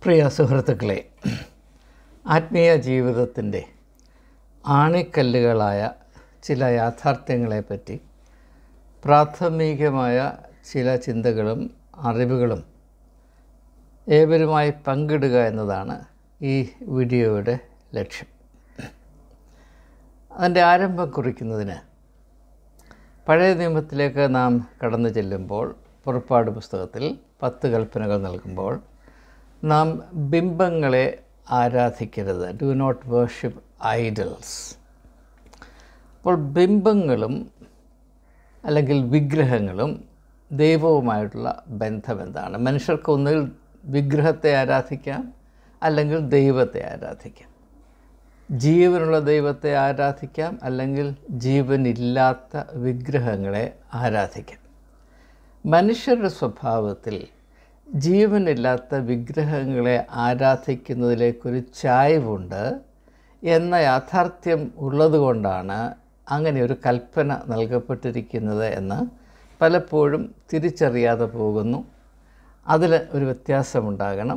പ്രിയ സുഹൃത്തുക്കളെ ആത്മീയ ജീവിതത്തിൻ്റെ ആണിക്കല്ലുകളായ ചില യാഥാർത്ഥ്യങ്ങളെപ്പറ്റി പ്രാഥമികമായ ചില ചിന്തകളും അറിവുകളും ഏവരുമായി പങ്കിടുക എന്നതാണ് ഈ വീഡിയോയുടെ ലക്ഷ്യം അതിൻ്റെ ആരംഭം കുറിക്കുന്നതിന് പഴയ നിയമത്തിലേക്ക് നാം കടന്നു ചെല്ലുമ്പോൾ പുറപ്പാട് പുസ്തകത്തിൽ പത്ത് കൽപ്പനകൾ നൽകുമ്പോൾ നാം ബിംബങ്ങളെ ആരാധിക്കരുത് ഡു നോട്ട് വേർഷിപ്പ് ഐഡൽസ് അപ്പോൾ ബിംബങ്ങളും അല്ലെങ്കിൽ വിഗ്രഹങ്ങളും ദൈവവുമായിട്ടുള്ള ബന്ധം എന്താണ് മനുഷ്യർക്ക് ഒന്നുകിൽ വിഗ്രഹത്തെ ആരാധിക്കാം അല്ലെങ്കിൽ ദൈവത്തെ ആരാധിക്കാം ജീവനുള്ള ദൈവത്തെ ആരാധിക്കാം അല്ലെങ്കിൽ ജീവനില്ലാത്ത വിഗ്രഹങ്ങളെ ആരാധിക്കാം മനുഷ്യരുടെ സ്വഭാവത്തിൽ ജീവനില്ലാത്ത വിഗ്രഹങ്ങളെ ആരാധിക്കുന്നതിലേക്കൊരു ചായ്വുണ്ട് എന്ന യാഥാർത്ഥ്യം ഉള്ളതുകൊണ്ടാണ് അങ്ങനെ ഒരു കൽപ്പന നൽകപ്പെട്ടിരിക്കുന്നത് എന്ന് പലപ്പോഴും തിരിച്ചറിയാതെ പോകുന്നു അതിൽ ഒരു വ്യത്യാസമുണ്ടാകണം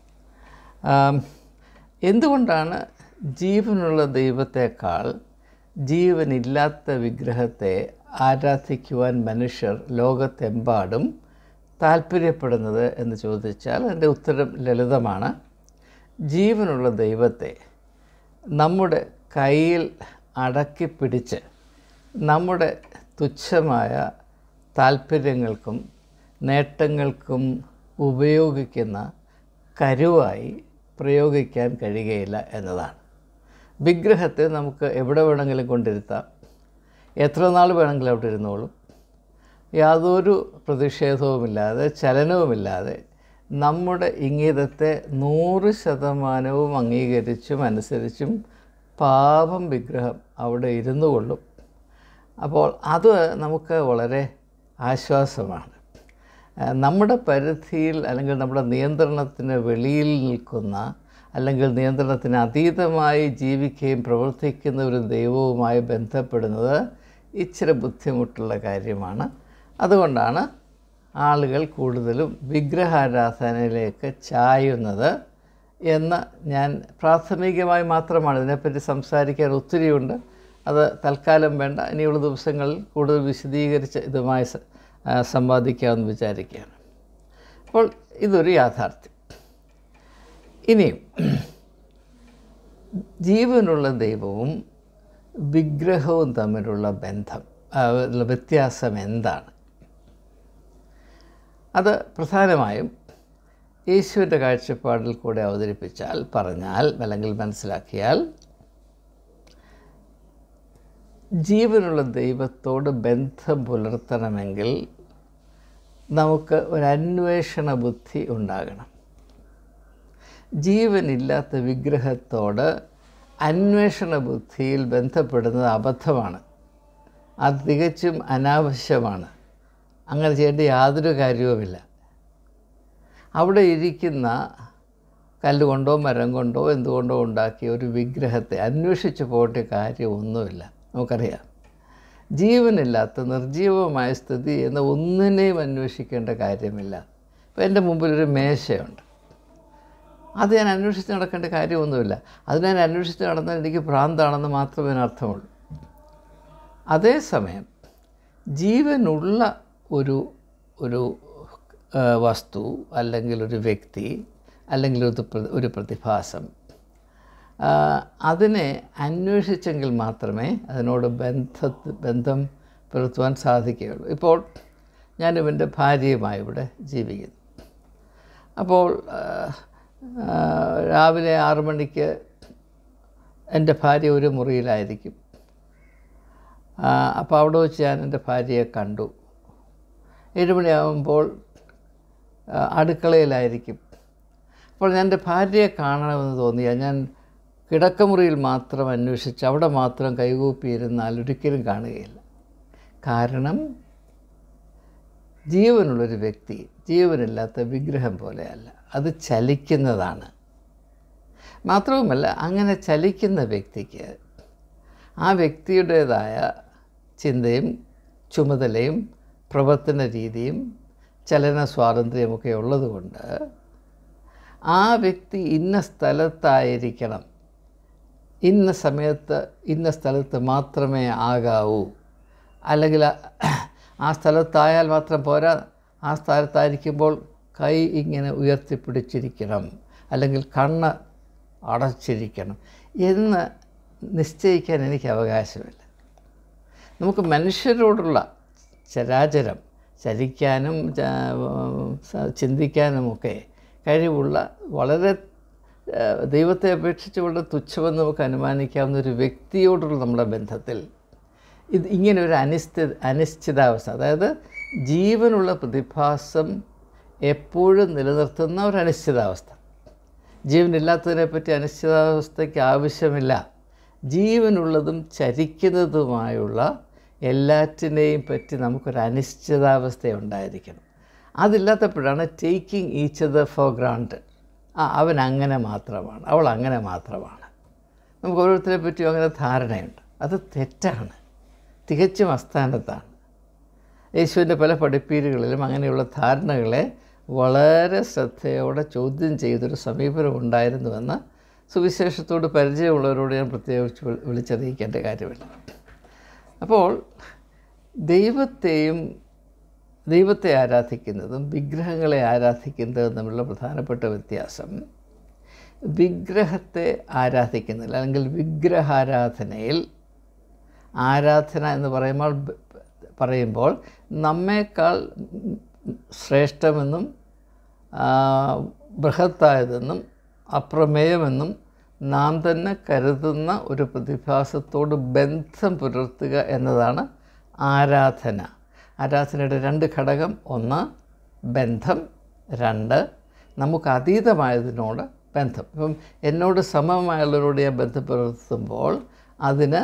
എന്തുകൊണ്ടാണ് ജീവനുള്ള ദൈവത്തെക്കാൾ ജീവനില്ലാത്ത വിഗ്രഹത്തെ ആരാധിക്കുവാൻ മനുഷ്യർ ലോകത്തെമ്പാടും താല്പര്യപ്പെടുന്നത് എന്ന് ചോദിച്ചാൽ അതിൻ്റെ ഉത്തരം ലളിതമാണ് ജീവനുള്ള ദൈവത്തെ നമ്മുടെ കയ്യിൽ അടക്കി പിടിച്ച് നമ്മുടെ തുച്ഛമായ താല്പര്യങ്ങൾക്കും നേട്ടങ്ങൾക്കും ഉപയോഗിക്കുന്ന കരുവായി പ്രയോഗിക്കാൻ കഴിയുകയില്ല എന്നതാണ് വിഗ്രഹത്തെ നമുക്ക് എവിടെ വേണമെങ്കിലും കൊണ്ടിരുത്താം എത്ര നാൾ വേണമെങ്കിലും അവിടെ ഇരുന്നോളും യാതൊരു പ്രതിഷേധവുമില്ലാതെ ചലനവുമില്ലാതെ നമ്മുടെ ഇംഗിതത്തെ നൂറ് ശതമാനവും അംഗീകരിച്ചും അനുസരിച്ചും പാപം വിഗ്രഹം അവിടെ ഇരുന്നു കൊള്ളും അപ്പോൾ അത് നമുക്ക് വളരെ ആശ്വാസമാണ് നമ്മുടെ പരിധിയിൽ അല്ലെങ്കിൽ നമ്മുടെ നിയന്ത്രണത്തിന് വെളിയിൽ നിൽക്കുന്ന അല്ലെങ്കിൽ നിയന്ത്രണത്തിന് അതീതമായി ജീവിക്കുകയും പ്രവർത്തിക്കുന്ന ഒരു ദൈവവുമായി ബന്ധപ്പെടുന്നത് ഇച്ചിരി ബുദ്ധിമുട്ടുള്ള കാര്യമാണ് അതുകൊണ്ടാണ് ആളുകൾ കൂടുതലും വിഗ്രഹാരാധനയിലേക്ക് ചായുന്നത് എന്ന് ഞാൻ പ്രാഥമികമായി മാത്രമാണ് ഇതിനെപ്പറ്റി സംസാരിക്കാൻ ഒത്തിരിയുണ്ട് അത് തൽക്കാലം വേണ്ട ഇനിയുള്ള ദിവസങ്ങളിൽ കൂടുതൽ വിശദീകരിച്ച് ഇതുമായി സമ്പാദിക്കാമെന്ന് വിചാരിക്കുകയാണ് അപ്പോൾ ഇതൊരു യാഥാർത്ഥ്യം ഇനിയും ജീവനുള്ള ദൈവവും വിഗ്രഹവും തമ്മിലുള്ള ബന്ധം വ്യത്യാസം എന്താണ് അത് പ്രധാനമായും യേശുവിൻ്റെ കാഴ്ചപ്പാടിൽ കൂടെ അവതരിപ്പിച്ചാൽ പറഞ്ഞാൽ അല്ലെങ്കിൽ മനസ്സിലാക്കിയാൽ ജീവനുള്ള ദൈവത്തോട് ബന്ധം പുലർത്തണമെങ്കിൽ നമുക്ക് ഒരു അന്വേഷണ ബുദ്ധി ഉണ്ടാകണം ജീവനില്ലാത്ത വിഗ്രഹത്തോട് അന്വേഷണ ബുദ്ധിയിൽ ബന്ധപ്പെടുന്നത് അബദ്ധമാണ് അത് തികച്ചും അനാവശ്യമാണ് അങ്ങനെ ചെയ്യേണ്ട യാതൊരു കാര്യവുമില്ല അവിടെ ഇരിക്കുന്ന കല്ലുകൊണ്ടോ മരം കൊണ്ടോ എന്തുകൊണ്ടോ ഉണ്ടാക്കിയ ഒരു വിഗ്രഹത്തെ അന്വേഷിച്ച് പോകേണ്ട കാര്യമൊന്നുമില്ല നമുക്കറിയാം ജീവനില്ലാത്ത നിർജീവമായ സ്ഥിതി എന്ന ഒന്നിനെയും അന്വേഷിക്കേണ്ട കാര്യമില്ല ഇപ്പോൾ എൻ്റെ മുമ്പിലൊരു മേശയുണ്ട് അത് ഞാൻ അന്വേഷിച്ച് നടക്കേണ്ട കാര്യമൊന്നുമില്ല അത് ഞാൻ അന്വേഷിച്ച് നടന്നാൽ എനിക്ക് ഭ്രാന്താണെന്ന് മാത്രമേ അതിനർത്ഥമുള്ളൂ അതേസമയം ജീവനുള്ള ഒരു ഒരു വസ്തു അല്ലെങ്കിൽ ഒരു വ്യക്തി അല്ലെങ്കിൽ ഒരു ഒരു പ്രതിഭാസം അതിനെ അന്വേഷിച്ചെങ്കിൽ മാത്രമേ അതിനോട് ബന്ധ ബന്ധം പുലർത്തുവാൻ സാധിക്കുകയുള്ളൂ ഇപ്പോൾ ഞാനും എൻ്റെ ഭാര്യയുമായി ഇവിടെ ജീവിക്കുന്നു അപ്പോൾ രാവിലെ ആറ് മണിക്ക് എൻ്റെ ഭാര്യ ഒരു മുറിയിലായിരിക്കും അപ്പോൾ അവിടെ വെച്ച് ഞാൻ എൻ്റെ ഭാര്യയെ കണ്ടു ഏഴുമണിയാകുമ്പോൾ അടുക്കളയിലായിരിക്കും അപ്പോൾ ഞാൻ എൻ്റെ ഭാര്യയെ കാണണമെന്ന് തോന്നിയാൽ ഞാൻ കിടക്കമുറിയിൽ മാത്രം അന്വേഷിച്ച് അവിടെ മാത്രം കൈകൂപ്പിയിരുന്നാൽ ഒരിക്കലും കാണുകയില്ല കാരണം ജീവനുള്ളൊരു വ്യക്തി ജീവനില്ലാത്ത വിഗ്രഹം പോലെയല്ല അത് ചലിക്കുന്നതാണ് മാത്രവുമല്ല അങ്ങനെ ചലിക്കുന്ന വ്യക്തിക്ക് ആ വ്യക്തിയുടേതായ ചിന്തയും ചുമതലയും പ്രവർത്തന രീതിയും ചലന സ്വാതന്ത്ര്യമൊക്കെ ഉള്ളതുകൊണ്ട് ആ വ്യക്തി ഇന്ന സ്ഥലത്തായിരിക്കണം ഇന്ന സമയത്ത് ഇന്ന സ്ഥലത്ത് മാത്രമേ ആകാവൂ അല്ലെങ്കിൽ ആ- ആ സ്ഥലത്തായാൽ മാത്രം പോരാ ആ സ്ഥലത്തായിരിക്കുമ്പോൾ കൈ ഇങ്ങനെ ഉയർത്തിപ്പിടിച്ചിരിക്കണം അല്ലെങ്കിൽ കണ്ണ് അടച്ചിരിക്കണം എന്ന് നിശ്ചയിക്കാൻ എനിക്ക് അവകാശമില്ല നമുക്ക് മനുഷ്യരോടുള്ള ചരാചരം ചലിക്കാനും ച- സ- ചിന്തിക്കാനുമൊക്കെ കഴിവുള്ള വളരെ ആ, ദൈവത്തെ അപേക്ഷിച്ച് വളരെ തുച്ഛമെന്ന് നമുക്ക് അനുമാനിക്കാവുന്ന ഒരു വ്യക്തിയോടുള്ള നമ്മുടെ ബന്ധത്തിൽ ഇത് ഇങ്ങനെ ഒരു അനിശ്ചിത അനിശ്ചിതാവസ്ഥ അതായത് ജീവനുള്ള പ്രതിഭാസം എപ്പോഴും നിലനിർത്തുന്ന ഒരു അനിശ്ചിതാവസ്ഥ ജീവനില്ലാത്തതിനെ പറ്റി അനിശ്ചിതാവസ്ഥയ്ക്ക് ആവശ്യമില്ല ജീവനുള്ളതും ചരിക്കുന്നതുമായുള്ള എല്ലാറ്റിനെയും പറ്റി നമുക്കൊരു അനിശ്ചിതാവസ്ഥ ഉണ്ടായിരിക്കണം അതില്ലാത്തപ്പോഴാണ് taking each the for grand ആ അവൻ അങ്ങനെ മാത്രമാണ് അവൾ അങ്ങനെ മാത്രമാണ് നമുക്ക് ഓരോരുത്തരെ പറ്റിയും അങ്ങനെ ധാരണയുണ്ട് അത് തെറ്റാണ് തികച്ചും അസ്ഥാനത്താണ് യേശുവിൻ്റെ പല പഠിപ്പീരുകളിലും അങ്ങനെയുള്ള ധാരണകളെ വളരെ ശ്രദ്ധയോടെ ചോദ്യം ചെയ്തൊരു സമീപനം ഉണ്ടായിരുന്നുവെന്ന് സുവിശേഷത്തോട് പരിചയമുള്ളവരോട് ഞാൻ പ്രത്യേകിച്ച് വിളി- വിളിച്ചറിയിക്കേണ്ട കാര്യമില്ല അപ്പോൾ ദൈവത്തെയും ദൈവത്തെ ആരാധിക്കുന്നതും വിഗ്രഹങ്ങളെ ആരാധിക്കുന്നതും തമ്മിലുള്ള പ്രധാനപ്പെട്ട വ്യത്യാസം വിഗ്രഹത്തെ ആരാധിക്കുന്നില്ല അല്ലെങ്കിൽ വിഗ്രഹാരാധനയിൽ ആരാധന എന്ന് പറയുമ്പോൾ പറയുമ്പോൾ നമ്മേക്കാൾ ശ്രേഷ്ഠമെന്നും ആ, ബൃഹത്തായതെന്നും അപ്രമേയമെന്നും നാം തന്നെ കരുതുന്ന ഒരു പ്രതിഭാസത്തോട് ബന്ധം പുലർത്തുക എന്നതാണ് ആരാധന ആരാധനയുടെ രണ്ട് ഘടകം ഒന്ന് ബന്ധം രണ്ട് നമുക്ക് അതീതമായതിനോട് ബന്ധം ഇപ്പം എന്നോട് സമമായുള്ളവരോട് ഞാൻ ബന്ധം പുലർത്തുമ്പോൾ അതിന്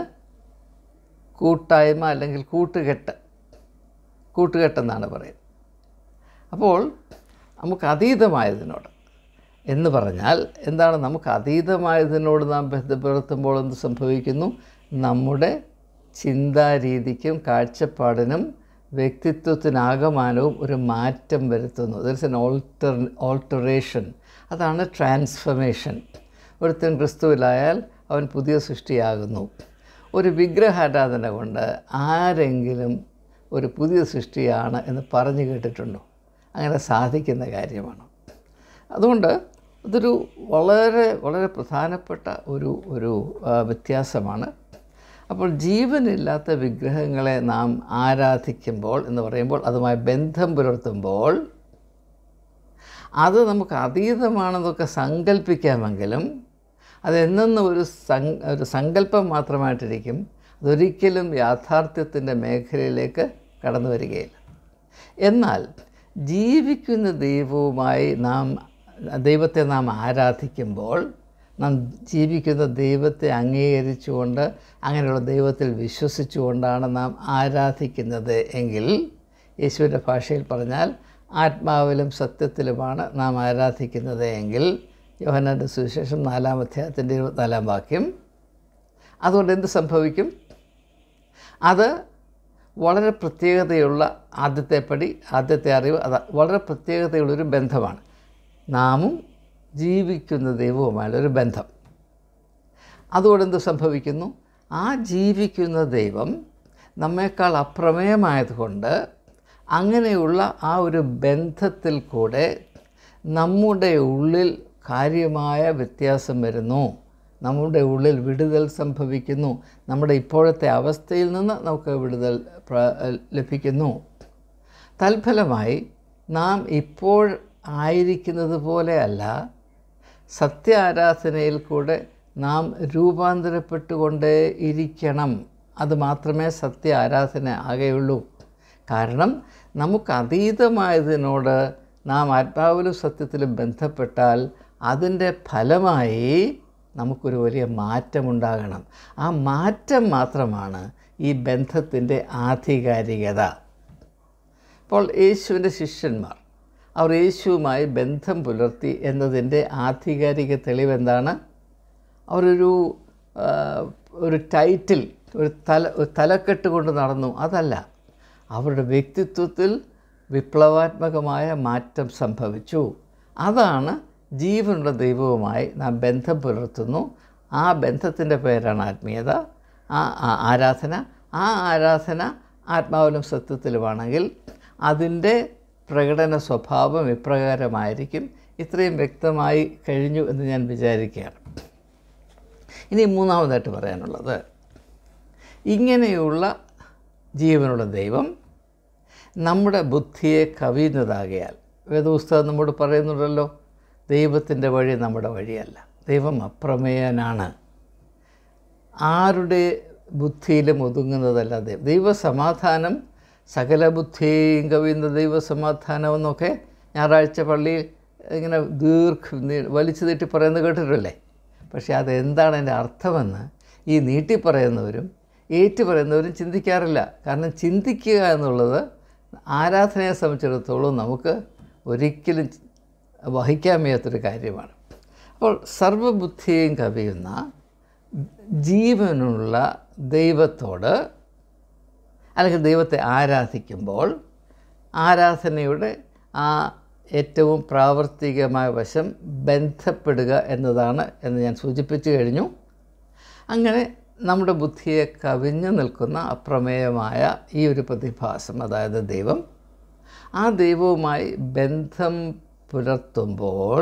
കൂട്ടായ്മ അല്ലെങ്കിൽ കൂട്ടുകെട്ട് കൂട്ടുകെട്ടെന്നാണ് പറയുന്നത് അപ്പോൾ നമുക്ക് അതീതമായതിനോട് എന്ന് പറഞ്ഞാൽ എന്താണ് നമുക്ക് അതീതമായതിനോട് നാം ബന്ധപ്പെടുത്തുമ്പോൾ എന്ത് സംഭവിക്കുന്നു നമ്മുടെ ചിന്താരീതിക്കും കാഴ്ചപ്പാടിനും വ്യക്തിത്വത്തിനാകമാനവും ഒരു മാറ്റം വരുത്തുന്നു ദർസ് എൻ ഓൾട്ടർ ഓൾട്ടറേഷൻ അതാണ് ട്രാൻസ്ഫർമേഷൻ ഒരുത്തൻ ക്രിസ്തുവിലായാൽ അവൻ പുതിയ സൃഷ്ടിയാകുന്നു ഒരു വിഗ്രഹാരാധന കൊണ്ട് ആരെങ്കിലും ഒരു പുതിയ സൃഷ്ടിയാണ് എന്ന് പറഞ്ഞു കേട്ടിട്ടുണ്ടോ അങ്ങനെ സാധിക്കുന്ന കാര്യമാണ് അതുകൊണ്ട് ഇതൊരു വളരെ വളരെ പ്രധാനപ്പെട്ട ഒരു ഒരു ആ, വ്യത്യാസമാണ് അപ്പോൾ ജീവനില്ലാത്ത വിഗ്രഹങ്ങളെ നാം ആരാധിക്കുമ്പോൾ എന്ന് പറയുമ്പോൾ അതുമായി ബന്ധം പുലർത്തുമ്പോൾ അത് നമുക്ക് അതീതമാണെന്നൊക്കെ സങ്കല്പിക്കാമെങ്കിലും അതെന്നും ഒരു സങ് ഒരു സങ്കല്പം മാത്രമായിട്ടിരിക്കും അതൊരിക്കലും യാഥാർത്ഥ്യത്തിൻ്റെ മേഖലയിലേക്ക് കടന്നു വരികയില്ല എന്നാൽ ജീവിക്കുന്ന ദൈവവുമായി നാം ദൈവത്തെ നാം ആരാധിക്കുമ്പോൾ നാം ജീവിക്കുന്ന ദൈവത്തെ അംഗീകരിച്ചുകൊണ്ട് അങ്ങനെയുള്ള ദൈവത്തിൽ വിശ്വസിച്ചുകൊണ്ടാണ് നാം ആരാധിക്കുന്നത് എങ്കിൽ യേശുവിൻ്റെ ഭാഷയിൽ പറഞ്ഞാൽ ആത്മാവിലും സത്യത്തിലുമാണ് നാം ആരാധിക്കുന്നത് എങ്കിൽ യോഹന്നാൻ്റെ സുവിശേഷം നാലാം അധ്യായത്തിൻ്റെ ഇരുപത്തിനാലാം വാക്യം അതുകൊണ്ട് എന്ത് സംഭവിക്കും അത് വളരെ പ്രത്യേകതയുള്ള ആദ്യത്തെ പടി ആദ്യത്തെ അറിവ് അത് വളരെ പ്രത്യേകതയുള്ളൊരു ബന്ധമാണ് നാമും ജീവിക്കുന്ന ദൈവവുമായുള്ള ഒരു ബന്ധം അതുകൊണ്ട് എന്ത് സംഭവിക്കുന്നു ആ ജീവിക്കുന്ന ദൈവം നമ്മേക്കാൾ അപ്രമേയമായതുകൊണ്ട് അങ്ങനെയുള്ള ആ ഒരു ബന്ധത്തിൽ കൂടെ നമ്മുടെ ഉള്ളിൽ കാര്യമായ വ്യത്യാസം വരുന്നു നമ്മുടെ ഉള്ളിൽ വിടുതൽ സംഭവിക്കുന്നു നമ്മുടെ ഇപ്പോഴത്തെ അവസ്ഥയിൽ നിന്ന് നമുക്ക് വിടുതൽ പ്ര- ലഭിക്കുന്നു തൽഫലമായി നാം ഇപ്പോൾ ആയിരിക്കുന്നത് പോലെയല്ല സത്യ ആരാധനയിൽ കൂടെ നാം രൂപാന്തരപ്പെട്ടുകൊണ്ടേ ഇരിക്കണം അത് മാത്രമേ സത്യ ആരാധന ആകെയുള്ളൂ കാരണം നമുക്ക് അതീതമായതിനോട് നാം ആത്മാവിലും സത്യത്തിലും ബന്ധപ്പെട്ടാൽ അതിൻ്റെ ഫലമായി നമുക്കൊരു വലിയ മാറ്റമുണ്ടാകണം ആ മാറ്റം മാത്രമാണ് ഈ ബന്ധത്തിൻ്റെ ആധികാരികത അപ്പോൾ യേശുവിൻ്റെ ശിഷ്യന്മാർ അവർ യേശുവുമായി ബന്ധം പുലർത്തി എന്നതിൻ്റെ ആധികാരിക തെളിവെന്താണ് അവരൊരു ആ, ഒരു ടൈറ്റിൽ ഒരു തല ഒരു തലക്കെട്ട് കൊണ്ട് നടന്നു അതല്ല അവരുടെ വ്യക്തിത്വത്തിൽ വിപ്ലവാത്മകമായ മാറ്റം സംഭവിച്ചു അതാണ് ജീവനുള്ള ദൈവവുമായി നാം ബന്ധം പുലർത്തുന്നു ആ ബന്ധത്തിൻ്റെ പേരാണ് ആത്മീയത ആ ആ ആരാധന ആ ആരാധന ആത്മാവിലും സത്യത്തിലുമാണെങ്കിൽ അതിൻ്റെ പ്രകടന സ്വഭാവം ഇപ്രകാരമായിരിക്കും ഇത്രയും വ്യക്തമായി കഴിഞ്ഞു എന്ന് ഞാൻ വിചാരിക്കുകയാണ് ഇനി മൂന്നാമതായിട്ട് പറയാനുള്ളത് ഇങ്ങനെയുള്ള ജീവനുള്ള ദൈവം നമ്മുടെ ബുദ്ധിയെ കവിയുന്നതാകയാൽ വേദപുസ്തകം നമ്മോട് പറയുന്നുണ്ടല്ലോ ദൈവത്തിൻ്റെ വഴി നമ്മുടെ വഴിയല്ല ദൈവം അപ്രമേയനാണ് ആരുടെ ബുദ്ധിയിലും ഒതുങ്ങുന്നതല്ല ദൈവം ദൈവസമാധാനം സകല ബുദ്ധിയും കവിയുന്ന ദൈവസമാധാനം എന്നൊക്കെ ഞായറാഴ്ച പള്ളിയിൽ ഇങ്ങനെ ദീർഘ വലിച്ചു നീട്ടി പറയുന്നത് കേട്ടിട്ടില്ലേ പക്ഷേ അതെന്താണ് അതിൻ്റെ അർത്ഥമെന്ന് ഈ നീട്ടി പറയുന്നവരും ഏറ്റു പറയുന്നവരും ചിന്തിക്കാറില്ല കാരണം ചിന്തിക്കുക എന്നുള്ളത് ആരാധനയെ സംബന്ധിച്ചിടത്തോളം നമുക്ക് ഒരിക്കലും വഹിക്കാൻ വയ്യാത്തൊരു കാര്യമാണ് അപ്പോൾ സർവബുദ്ധിയെയും കവിയുന്ന ജീവനുള്ള ദൈവത്തോട് അല്ലെങ്കിൽ ദൈവത്തെ ആരാധിക്കുമ്പോൾ ആരാധനയുടെ ആ ഏറ്റവും പ്രാവർത്തികമായ വശം ബന്ധപ്പെടുക എന്നതാണ് എന്ന് ഞാൻ സൂചിപ്പിച്ചു കഴിഞ്ഞു അങ്ങനെ നമ്മുടെ ബുദ്ധിയെ കവിഞ്ഞു നിൽക്കുന്ന അപ്രമേയമായ ഈ ഒരു പ്രതിഭാസം അതായത് ദൈവം ആ ദൈവവുമായി ബന്ധം പുലർത്തുമ്പോൾ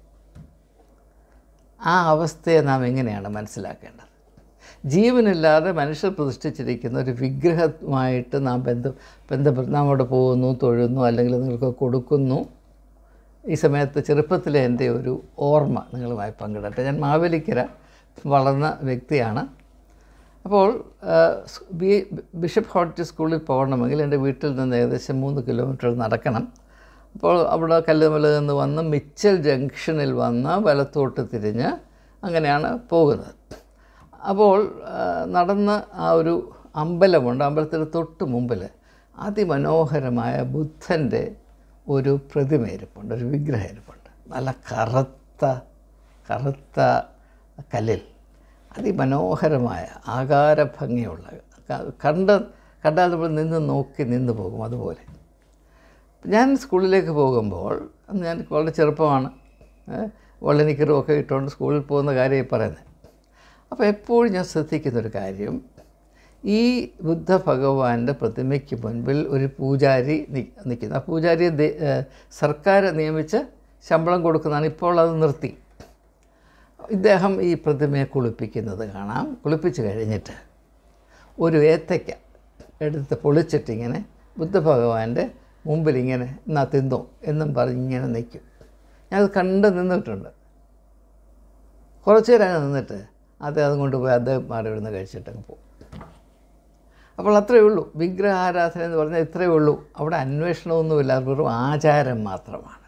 ആ അവസ്ഥയെ നാം എങ്ങനെയാണ് മനസ്സിലാക്കേണ്ടത് ജീവനില്ലാതെ മനുഷ്യർ പ്രതിഷ്ഠിച്ചിരിക്കുന്ന ഒരു വിഗ്രഹമായിട്ട് നാം ബന്ധം ബന്ധപ്പെട്ട് നാം അവിടെ പോകുന്നു തൊഴുന്നു അല്ലെങ്കിൽ നിങ്ങൾക്ക് കൊടുക്കുന്നു ഈ സമയത്ത് ചെറുപ്പത്തിലെ എൻ്റെ ഒരു ഓർമ്മ നിങ്ങളുമായി പങ്കിടട്ടെ ഞാൻ മാവേലിക്കര വളർന്ന വ്യക്തിയാണ് അപ്പോൾ ബി ബിഷപ്പ് ഹോട്ടൽ സ്കൂളിൽ പോകണമെങ്കിൽ എൻ്റെ വീട്ടിൽ നിന്ന് ഏകദേശം മൂന്ന് കിലോമീറ്റർ നടക്കണം അപ്പോൾ അവിടെ കല്ലുമല നിന്ന് വന്ന് മിച്ചൽ ജംഗ്ഷനിൽ വന്ന് വലത്തോട്ട് തിരിഞ്ഞ് അങ്ങനെയാണ് പോകുന്നത് അപ്പോൾ നടന്ന് ആ ഒരു അമ്പലമുണ്ട് അമ്പലത്തിന് തൊട്ട് മുമ്പിൽ അതിമനോഹരമായ ബുദ്ധൻ്റെ ഒരു പ്രതിമ ഇരിപ്പുണ്ട് ഒരു വിഗ്രഹം ഇരിപ്പുണ്ട് നല്ല കറുത്ത കറുത്ത കല്ലിൽ അതിമനോഹരമായ ആകാരഭംഗിയുള്ള കണ്ട കണ്ടാൽ നമ്മൾ നിന്ന് നോക്കി നിന്ന് പോകും അതുപോലെ ഞാൻ സ്കൂളിലേക്ക് പോകുമ്പോൾ അന്ന് ഞാൻ വളരെ ചെറുപ്പമാണ് വള്ളനിക്കറും ഒക്കെ ഇട്ടുകൊണ്ട് സ്കൂളിൽ പോകുന്ന കാര്യം പറയുന്നത് അപ്പോൾ എപ്പോഴും ഞാൻ ശ്രദ്ധിക്കുന്നൊരു കാര്യം ഈ ബുദ്ധ ഭഗവാന്റെ പ്രതിമയ്ക്ക് മുൻപിൽ ഒരു പൂജാരി നിൽക്കുന്നു ആ പൂജാരിയെ സർക്കാർ നിയമിച്ച് ശമ്പളം കൊടുക്കുന്നതാണ് ഇപ്പോൾ അത് നിർത്തി ഇദ്ദേഹം ഈ പ്രതിമയെ കുളിപ്പിക്കുന്നത് കാണാം കുളിപ്പിച്ച് കഴിഞ്ഞിട്ട് ഒരു ഏത്തയ്ക്ക എടുത്ത് പൊളിച്ചിട്ടിങ്ങനെ ബുദ്ധഭഗവാന്റെ മുമ്പിൽ ഇങ്ങനെ എന്നാ തിന്നോ എന്നും പറഞ്ഞ് ഇങ്ങനെ നിൽക്കും ഞാനത് കണ്ട് നിന്നിട്ടുണ്ട് കുറച്ച് നേരം നിന്നിട്ട് അദ്ദേഹം കൊണ്ടുപോയി അദ്ദേഹം മാറി ഇവിടുന്ന് കഴിച്ചിട്ടങ്ങ് പോകും അപ്പോൾ അത്രയേ ഉള്ളൂ വിഗ്രഹാരാധന എന്ന് പറഞ്ഞാൽ ഇത്രയേ ഉള്ളൂ അവിടെ അന്വേഷണമൊന്നുമില്ല വെറും ആചാരം മാത്രമാണ്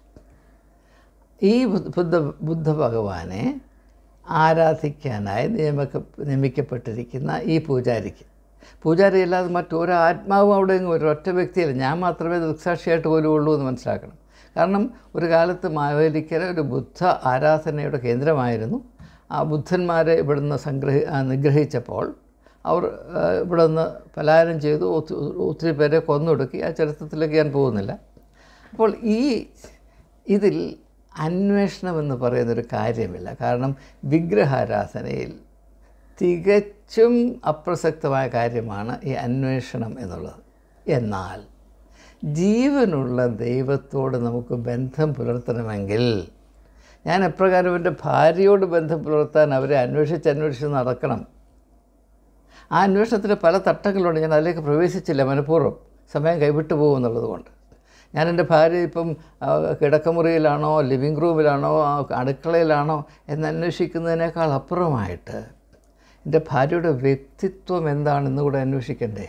ഈ ബുദ്ധ ബുദ്ധ ഭഗവാനെ ആരാധിക്കാനായി നിയമക്ക നിയമിക്കപ്പെട്ടിരിക്കുന്ന ഈ പൂജാരിക്ക് പൂജാരി അല്ലാതെ മറ്റൊരു ആത്മാവും അവിടെ എങ്ങും ഒരു ഒറ്റ വ്യക്തിയല്ല ഞാൻ മാത്രമേ ദൃക്സാക്ഷിയായിട്ട് പോലും ഉള്ളൂ എന്ന് മനസ്സിലാക്കണം കാരണം ഒരു കാലത്ത് മാവേലിക്കര ഒരു ബുദ്ധ ആരാധനയുടെ കേന്ദ്രമായിരുന്നു ആ ബുദ്ധന്മാരെ ഇവിടുന്ന് സംഗ്രഹി നിഗ്രഹിച്ചപ്പോൾ അവർ ഇവിടെ നിന്ന് പലായനം ചെയ്തു ഒത്തിരി പേരെ കൊന്നൊടുക്കി ആ ചരിത്രത്തിലേക്ക് ഞാൻ പോകുന്നില്ല അപ്പോൾ ഈ ഇതിൽ അന്വേഷണം എന്ന് പറയുന്നൊരു കാര്യമില്ല കാരണം വിഗ്രഹാരാധനയിൽ തികച്ചും അപ്രസക്തമായ കാര്യമാണ് ഈ അന്വേഷണം എന്നുള്ളത് എന്നാൽ ജീവനുള്ള ദൈവത്തോട് നമുക്ക് ബന്ധം പുലർത്തണമെങ്കിൽ ഞാൻ എപ്രകാരം എൻ്റെ ഭാര്യയോട് ബന്ധം പുലർത്താൻ അവരെ അന്വേഷിച്ച് അന്വേഷിച്ച് നടക്കണം ആ അന്വേഷണത്തിന് പല തട്ടങ്ങളുണ്ട് ഞാൻ അതിലേക്ക് പ്രവേശിച്ചില്ല മനഃപൂർവ്വം സമയം കൈവിട്ടു പോകുമെന്നുള്ളത് കൊണ്ട് ഞാൻ എൻ്റെ ഭാര്യ ഇപ്പം കിടക്കമുറിയിലാണോ ലിവിങ് റൂമിലാണോ അടുക്കളയിലാണോ എന്ന് അന്വേഷിക്കുന്നതിനേക്കാൾ അപ്പുറമായിട്ട് എൻ്റെ ഭാര്യയുടെ വ്യക്തിത്വം എന്താണെന്ന് കൂടെ അന്വേഷിക്കണ്ടേ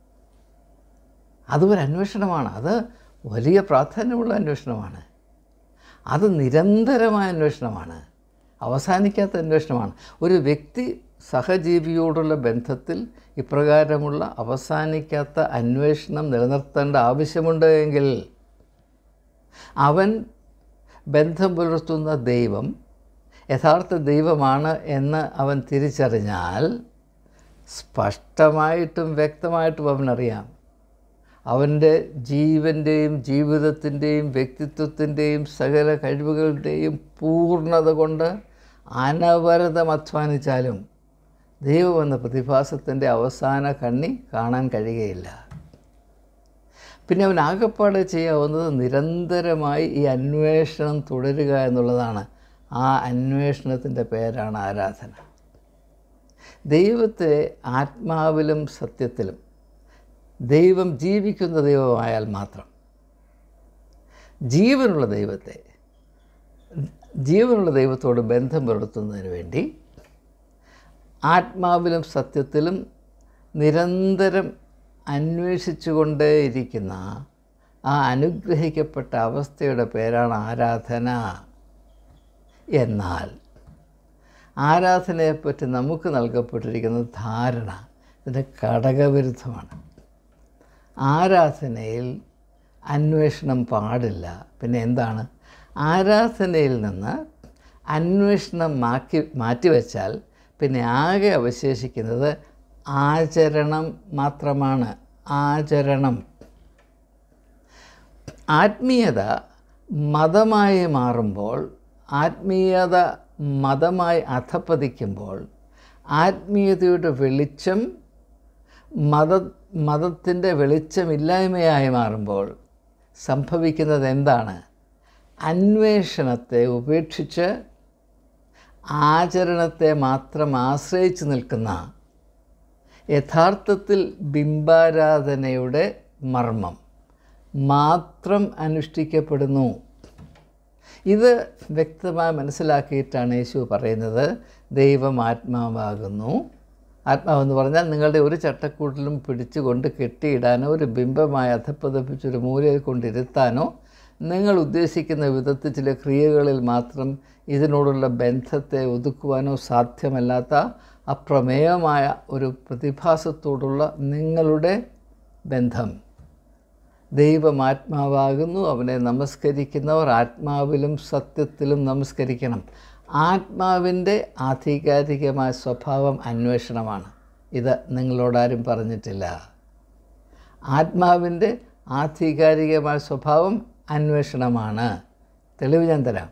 അതൊരു അന്വേഷണമാണ് അത് വലിയ പ്രാധാന്യമുള്ള അന്വേഷണമാണ് അത് നിരന്തരമായ അന്വേഷണമാണ് അവസാനിക്കാത്ത അന്വേഷണമാണ് ഒരു വ്യക്തി സഹജീവിയോടുള്ള ബന്ധത്തിൽ ഇപ്രകാരമുള്ള അവസാനിക്കാത്ത അന്വേഷണം നിലനിർത്തേണ്ട ആവശ്യമുണ്ട് എങ്കിൽ അവൻ ബന്ധം പുലർത്തുന്ന ദൈവം യഥാർത്ഥ ദൈവമാണ് എന്ന് അവൻ തിരിച്ചറിഞ്ഞാൽ സ്പഷ്ടമായിട്ടും വ്യക്തമായിട്ടും അവനറിയാം അവൻ്റെ ജീവൻ്റെയും ജീവിതത്തിൻ്റെയും വ്യക്തിത്വത്തിൻ്റെയും സകല കഴിവുകളുടെയും പൂർണ്ണത കൊണ്ട് അനവരതം അധ്വാനിച്ചാലും ദൈവം എന്ന പ്രതിഭാസത്തിൻ്റെ അവസാന കണ്ണി കാണാൻ കഴിയുകയില്ല പിന്നെ അവൻ ആകപ്പാടെ ചെയ്യാവുന്നത് നിരന്തരമായി ഈ അന്വേഷണം തുടരുക എന്നുള്ളതാണ് ആ അന്വേഷണത്തിൻ്റെ പേരാണ് ആരാധന ദൈവത്തെ ആത്മാവിലും സത്യത്തിലും ദൈവം ജീവിക്കുന്ന ദൈവമായാൽ മാത്രം ജീവനുള്ള ദൈവത്തെ ജീവനുള്ള ദൈവത്തോട് ബന്ധം പുലർത്തുന്നതിന് വേണ്ടി ആത്മാവിലും സത്യത്തിലും നിരന്തരം അന്വേഷിച്ചുകൊണ്ടേയിരിക്കുന്ന ആ അനുഗ്രഹിക്കപ്പെട്ട അവസ്ഥയുടെ പേരാണ് ആരാധന എന്നാൽ ആരാധനയെപ്പറ്റി നമുക്ക് നൽകപ്പെട്ടിരിക്കുന്ന ധാരണ ഇതിൻ്റെ ഘടകവിരുദ്ധമാണ് ആരാധനയിൽ അന്വേഷണം പാടില്ല പിന്നെ എന്താണ് ആരാധനയിൽ നിന്ന് അന്വേഷണം മാറ്റി മാറ്റിവെച്ചാൽ പിന്നെ ആകെ അവശേഷിക്കുന്നത് ആചരണം മാത്രമാണ് ആചരണം ആത്മീയത മതമായി മാറുമ്പോൾ ആത്മീയത മതമായി അധപ്പതിക്കുമ്പോൾ ആത്മീയതയുടെ വെളിച്ചം മത മതത്തിൻ്റെ വെളിച്ചമില്ലായ്മയായി മാറുമ്പോൾ സംഭവിക്കുന്നത് എന്താണ് അന്വേഷണത്തെ ഉപേക്ഷിച്ച് ആചരണത്തെ മാത്രം ആശ്രയിച്ച് നിൽക്കുന്ന യഥാർത്ഥത്തിൽ ബിംബാരാധനയുടെ മർമ്മം മാത്രം അനുഷ്ഠിക്കപ്പെടുന്നു ഇത് വ്യക്തമായി മനസ്സിലാക്കിയിട്ടാണ് യേശു പറയുന്നത് ദൈവം ആത്മാവാകുന്നു ആത്മാവെന്ന് പറഞ്ഞാൽ നിങ്ങളുടെ ഒരു ചട്ടക്കൂട്ടിലും പിടിച്ചുകൊണ്ട് കെട്ടിയിടാനോ ഒരു ബിംബമായി അധപ്പതിപ്പിച്ചൊരു മൂലയിൽ കൊണ്ടിരുത്താനോ നിങ്ങൾ ഉദ്ദേശിക്കുന്ന വിധത്തിൽ ചില ക്രിയകളിൽ മാത്രം ഇതിനോടുള്ള ബന്ധത്തെ ഒതുക്കുവാനോ സാധ്യമല്ലാത്ത അപ്രമേയമായ ഒരു പ്രതിഭാസത്തോടുള്ള നിങ്ങളുടെ ബന്ധം ദൈവം ആത്മാവാകുന്നു അവനെ നമസ്കരിക്കുന്നവർ ആത്മാവിലും സത്യത്തിലും നമസ്കരിക്കണം ആത്മാവിൻ്റെ ആധികാരികമായ സ്വഭാവം അന്വേഷണമാണ് ഇത് നിങ്ങളോടാരും പറഞ്ഞിട്ടില്ല ആത്മാവിൻ്റെ ആധികാരികമായ സ്വഭാവം അന്വേഷണമാണ് തെളിവ് ഞാൻ തരാം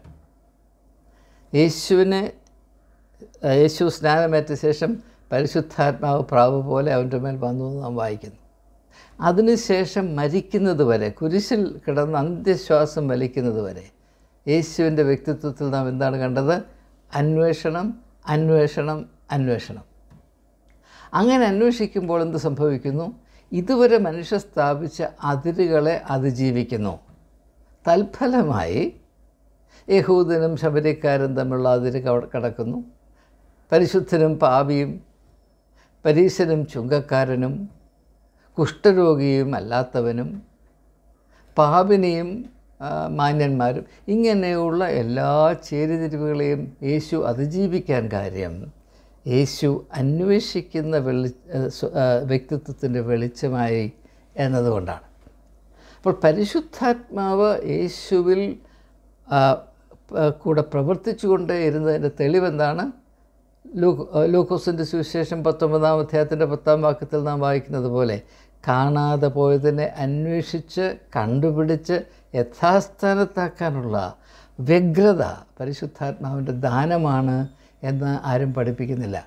യേശുവിനെ യേശു സ്നാനമേറ്റ ശേഷം പരിശുദ്ധാത്മാവ് പ്രാവ് പോലെ അവൻ്റെ മേൽ വന്നു എന്ന് നാം വായിക്കുന്നു അതിനുശേഷം മരിക്കുന്നത് വരെ കുരിശിൽ കിടന്ന് അന്ത്യശ്വാസം വലിക്കുന്നത് വരെ യേശുവിൻ്റെ വ്യക്തിത്വത്തിൽ നാം എന്താണ് കണ്ടത് അന്വേഷണം അന്വേഷണം അന്വേഷണം അങ്ങനെ അന്വേഷിക്കുമ്പോൾ എന്ത് സംഭവിക്കുന്നു ഇതുവരെ മനുഷ്യ സ്ഥാപിച്ച അതിരുകളെ അതിജീവിക്കുന്നു തൽഫലമായി യഹൂദനും ശബരിക്കാരും തമ്മിലുള്ള അതിര് കവ- കടക്കുന്നു പരിശുദ്ധനും പാപിയും പരീശനും ചുങ്കക്കാരനും കുഷ്ഠരോഗിയും അല്ലാത്തവനും പാപിനിയും ആ, മാന്യന്മാരും ഇങ്ങനെയുള്ള എല്ലാ ചേരിതിരിവുകളെയും യേശു അതിജീവിക്കാൻ കാര്യം യേശു അന്വേഷിക്കുന്ന വെളി വ്യക്തിത്വത്തിൻ്റെ വെളിച്ചമായി എന്നതുകൊണ്ടാണ് അപ്പോൾ പരിശുദ്ധാത്മാവ് യേശുവിൽ ആ, പ- കൂടെ പ്രവർത്തിച്ചുകൊണ്ടേ ഇരുന്നതിൻ്റെ തെളിവെന്താണ് ലൂക്ക് ലൂക്കോസിൻ്റെ സുവിശേഷം പത്തൊമ്പതാം അധ്യായത്തിൻ്റെ പത്താം വാക്യത്തിൽ നാം വായിക്കുന്നത് പോലെ കാണാതെ പോയതിനെ അന്വേഷിച്ച് കണ്ടുപിടിച്ച് യഥാസ്ഥാനത്താക്കാനുള്ള വ്യഗ്രത പരിശുദ്ധാത്മാവിൻ്റെ ദാനമാണ് എന്ന് ആരും പഠിപ്പിക്കുന്നില്ല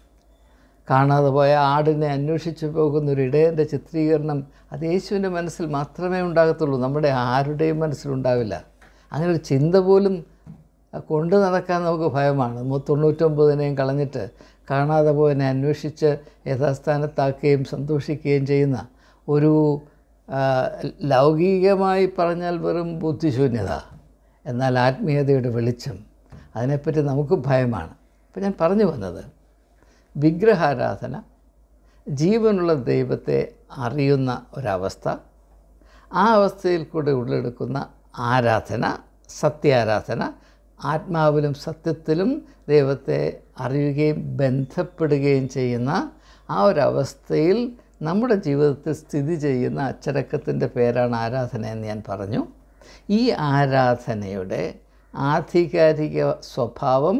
കാണാതെ പോയ ആടിനെ അന്വേഷിച്ചു പോകുന്ന ഒരു ഇടയൻ്റെ ചിത്രീകരണം അത് യേശുവിൻ്റെ മനസ്സിൽ മാത്രമേ ഉണ്ടാകത്തുള്ളൂ നമ്മുടെ ആരുടെയും മനസ്സിലുണ്ടാവില്ല അങ്ങനെ ഒരു ചിന്ത പോലും കൊണ്ടു നടക്കാൻ നമുക്ക് ഭയമാണ് നമ്മൾ തൊണ്ണൂറ്റൊമ്പതിനെയും കളഞ്ഞിട്ട് കാണാതെ പോയതിനെ അന്വേഷിച്ച് യഥാസ്ഥാനത്താക്കുകയും സന്തോഷിക്കുകയും ചെയ്യുന്ന ഒരു ആ, ലൗകികമായി പറഞ്ഞാൽ വെറും ബുദ്ധിശൂന്യത എന്നാൽ ആത്മീയതയുടെ വെളിച്ചം അതിനെപ്പറ്റി നമുക്ക് ഭയമാണ് അപ്പോൾ ഞാൻ പറഞ്ഞു വന്നത് വിഗ്രഹാരാധന ജീവനുള്ള ദൈവത്തെ അറിയുന്ന ഒരവസ്ഥ ആ അവസ്ഥയിൽ കൂടെ ഉള്ളെടുക്കുന്ന ആരാധന സത്യാരാധന ആത്മാവിലും സത്യത്തിലും ദൈവത്തെ അറിയുകയും ബന്ധപ്പെടുകയും ചെയ്യുന്ന ആ ഒരവസ്ഥയിൽ നമ്മുടെ ജീവിതത്തിൽ സ്ഥിതി ചെയ്യുന്ന അച്ചടക്കത്തിൻ്റെ പേരാണ് ആരാധന എന്ന് ഞാൻ പറഞ്ഞു ഈ ആരാധനയുടെ ആധികാരിക സ്വഭാവം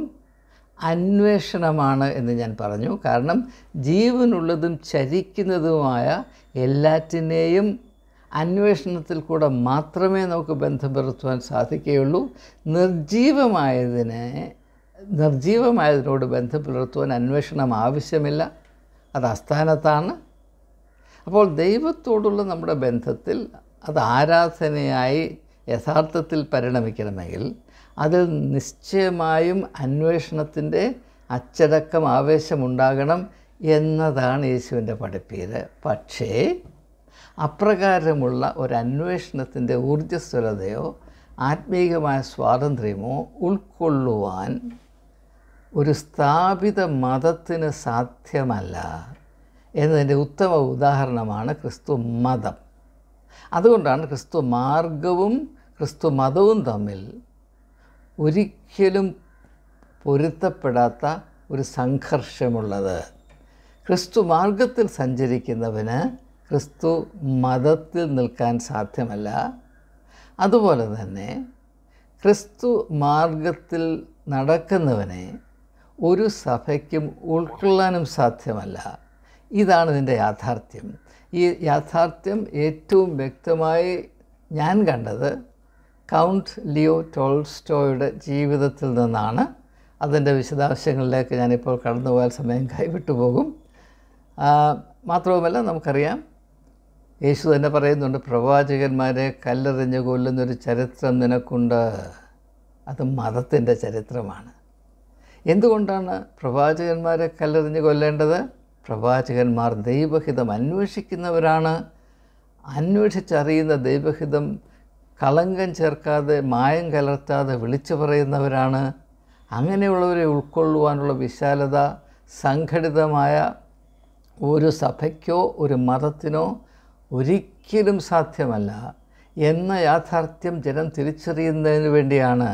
അന്വേഷണമാണ് എന്ന് ഞാൻ പറഞ്ഞു കാരണം ജീവനുള്ളതും ചരിക്കുന്നതുമായ എല്ലാറ്റിനെയും അന്വേഷണത്തിൽ കൂടെ മാത്രമേ നമുക്ക് ബന്ധം പുലർത്തുവാൻ സാധിക്കുകയുള്ളൂ നിർജീവമായതിനെ നിർജീവമായതിനോട് ബന്ധം പുലർത്തുവാൻ അന്വേഷണം ആവശ്യമില്ല അത് അസ്ഥാനത്താണ് അപ്പോൾ ദൈവത്തോടുള്ള നമ്മുടെ ബന്ധത്തിൽ അത് ആരാധനയായി യഥാർത്ഥത്തിൽ പരിണമിക്കണമെങ്കിൽ അതിൽ നിശ്ചയമായും അന്വേഷണത്തിൻ്റെ അച്ചടക്കം ആവേശമുണ്ടാകണം എന്നതാണ് യേശുവിൻ്റെ പഠിപ്പീര് പക്ഷേ അപ്രകാരമുള്ള ഒരു അന്വേഷണത്തിൻ്റെ ഊർജ്ജസ്വലതയോ ആത്മീകമായ സ്വാതന്ത്ര്യമോ ഉൾക്കൊള്ളുവാൻ ഒരു സ്ഥാപിത മതത്തിന് സാധ്യമല്ല എന്നതിൻ്റെ ഉത്തമ ഉദാഹരണമാണ് ക്രിസ്തു മതം അതുകൊണ്ടാണ് ക്രിസ്തു മാർഗവും ക്രിസ്തു മതവും തമ്മിൽ ഒരിക്കലും പൊരുത്തപ്പെടാത്ത ഒരു സംഘർഷമുള്ളത് ക്രിസ്തു മാർഗത്തിൽ സഞ്ചരിക്കുന്നവന് ക്രിസ്തു മതത്തിൽ നിൽക്കാൻ സാധ്യമല്ല അതുപോലെ തന്നെ ക്രിസ്തു മാർഗത്തിൽ നടക്കുന്നവനെ ഒരു സഭയ്ക്കും ഉൾക്കൊള്ളാനും സാധ്യമല്ല ഇതാണ് ഇതിൻ്റെ യാഥാർത്ഥ്യം ഈ യാഥാർത്ഥ്യം ഏറ്റവും വ്യക്തമായി ഞാൻ കണ്ടത് കൗണ്ട് ലിയോ ടോൾസ്റ്റോയുടെ ജീവിതത്തിൽ നിന്നാണ് അതിൻ്റെ വിശദാംശങ്ങളിലേക്ക് ഞാനിപ്പോൾ കടന്നുപോയാൽ സമയം കൈവിട്ടു പോകും ആ, മാത്രവുമല്ല നമുക്കറിയാം യേശു തന്നെ പറയുന്നുണ്ട് പ്രവാചകന്മാരെ കല്ലെറിഞ്ഞ് കൊല്ലുന്നൊരു ചരിത്രം നിനക്കുണ്ട് അത് മതത്തിൻ്റെ ചരിത്രമാണ് എന്തുകൊണ്ടാണ് പ്രവാചകന്മാരെ കല്ലെറിഞ്ഞ് കൊല്ലേണ്ടത് പ്രവാചകന്മാർ ദൈവഹിതം അന്വേഷിക്കുന്നവരാണ് അന്വേഷിച്ചറിയുന്ന ദൈവഹിതം കളങ്കം ചേർക്കാതെ മായം കലർത്താതെ വിളിച്ചു പറയുന്നവരാണ് അങ്ങനെയുള്ളവരെ ഉൾക്കൊള്ളുവാനുള്ള വിശാലത സംഘടിതമായ ഒരു സഭയ്ക്കോ ഒരു മതത്തിനോ ഒരിക്കലും സാധ്യമല്ല എന്ന യാഥാർത്ഥ്യം ജനം തിരിച്ചറിയുന്നതിന് വേണ്ടിയാണ്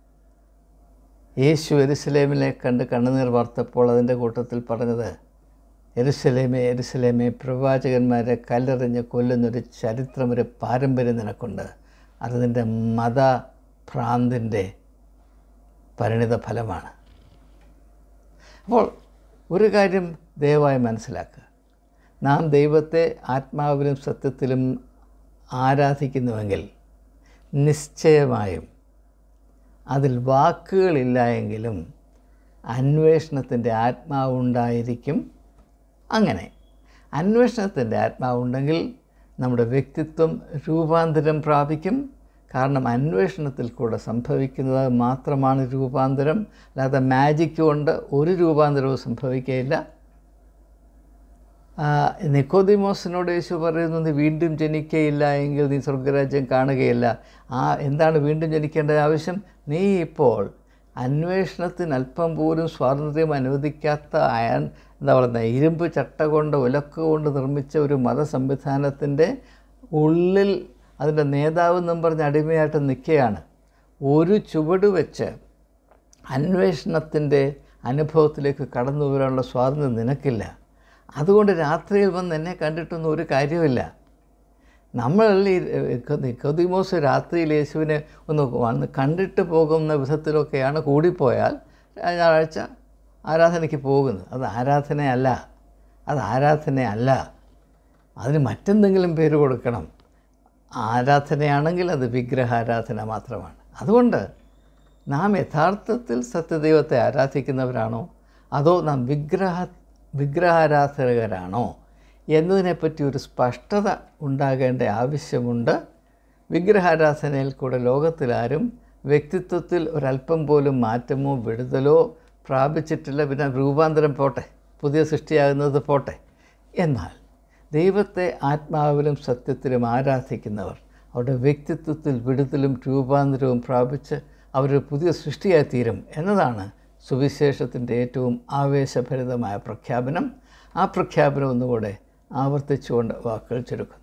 യേശു എരുസലേമിനെ കണ്ട് കണ്ണുനീർ വാർത്തപ്പോൾ അതിൻ്റെ കൂട്ടത്തിൽ പറഞ്ഞത് എരുസലേമേ എരുസലേമേ പ്രവാചകന്മാരെ കല്ലെറിഞ്ഞ് കൊല്ലുന്നൊരു ചരിത്രം ഒരു പാരമ്പര്യം നിനക്കുണ്ട് അത് നിൻ്റെ മതഭ്രാന്തിൻ്റെ പരിണിത ഫലമാണ് അപ്പോൾ ഒരു കാര്യം ദയവായി മനസ്സിലാക്കുക നാം ദൈവത്തെ ആത്മാവിലും സത്യത്തിലും ആരാധിക്കുന്നുവെങ്കിൽ നിശ്ചയമായും അതിൽ വാക്കുകളില്ല എങ്കിലും അന്വേഷണത്തിൻ്റെ ആത്മാവുണ്ടായിരിക്കും അങ്ങനെ അന്വേഷണത്തിൻ്റെ ആത്മാവുണ്ടെങ്കിൽ നമ്മുടെ വ്യക്തിത്വം രൂപാന്തരം പ്രാപിക്കും കാരണം അന്വേഷണത്തിൽ കൂടെ സംഭവിക്കുന്നത് മാത്രമാണ് രൂപാന്തരം അല്ലാതെ മാജിക് കൊണ്ട് ഒരു രൂപാന്തരവും സംഭവിക്കുകയില്ല ആ, നിക്കോദിമോസിനോട് യേശു പറയുന്നു നീ വീണ്ടും ജനിക്കയില്ല എങ്കിൽ നീ സ്വർഗരാജ്യം കാണുകയില്ല ആ എന്താണ് വീണ്ടും ജനിക്കേണ്ട ആവശ്യം നീ ഇപ്പോൾ അന്വേഷണത്തിന് അല്പം പോലും സ്വാതന്ത്ര്യം അനുവദിക്കാത്ത അയൺ എന്താ പറയുന്നത് ഇരുമ്പ് ചട്ട കൊണ്ട് ഉലക്ക കൊണ്ട് നിർമ്മിച്ച ഒരു മതസംവിധാനത്തിൻ്റെ ഉള്ളിൽ അതിൻ്റെ നേതാവ് എന്നും പറഞ്ഞ് അടിമയായിട്ട് നിൽക്കുകയാണ് ഒരു ചുവട് വെച്ച് അന്വേഷണത്തിൻ്റെ അനുഭവത്തിലേക്ക് കടന്നു വരാനുള്ള സ്വാതന്ത്ര്യം നിനക്കില്ല അതുകൊണ്ട് രാത്രിയിൽ വന്ന് എന്നെ കണ്ടിട്ടൊന്നും ഒരു കാര്യമില്ല നമ്മൾ ഈ നിക്കോദിമോസ് രാത്രിയിൽ യേശുവിനെ ഒന്ന് വന്ന് കണ്ടിട്ട് പോകുന്ന വിധത്തിലൊക്കെയാണ് കൂടിപ്പോയാൽ ഞായറാഴ്ച ആരാധനയ്ക്ക് പോകുന്നത് അത് ആരാധനയല്ല അത് ആരാധനയല്ല അതിന് മറ്റെന്തെങ്കിലും പേര് കൊടുക്കണം ആരാധനയാണെങ്കിൽ അത് വിഗ്രഹാരാധന മാത്രമാണ് അതുകൊണ്ട് നാം യഥാർത്ഥത്തിൽ സത്യദൈവത്തെ ആരാധിക്കുന്നവരാണോ അതോ നാം വിഗ്രഹ വിഗ്രഹാരാധകരാണോ എന്നതിനെപ്പറ്റി ഒരു സ്പഷ്ടത ഉണ്ടാകേണ്ട ആവശ്യമുണ്ട് വിഗ്രഹാരാധനയിൽ കൂടെ ലോകത്തിലാരും വ്യക്തിത്വത്തിൽ ഒരല്പം പോലും മാറ്റമോ വിടുതലോ പ്രാപിച്ചിട്ടില്ല പിന്നെ രൂപാന്തരം പോട്ടെ പുതിയ സൃഷ്ടിയാകുന്നത് പോട്ടെ എന്നാൽ ദൈവത്തെ ആത്മാവിലും സത്യത്തിലും ആരാധിക്കുന്നവർ അവരുടെ വ്യക്തിത്വത്തിൽ വിടുതലും രൂപാന്തരവും പ്രാപിച്ച് അവരൊരു പുതിയ സൃഷ്ടിയായി തീരും എന്നതാണ് സുവിശേഷത്തിൻ്റെ ഏറ്റവും ആവേശഭരിതമായ പ്രഖ്യാപനം ആ പ്രഖ്യാപനം ഒന്നുകൂടെ ആവർത്തിച്ചുകൊണ്ട് വാക്കുകൾ ചുരുക്കുന്നു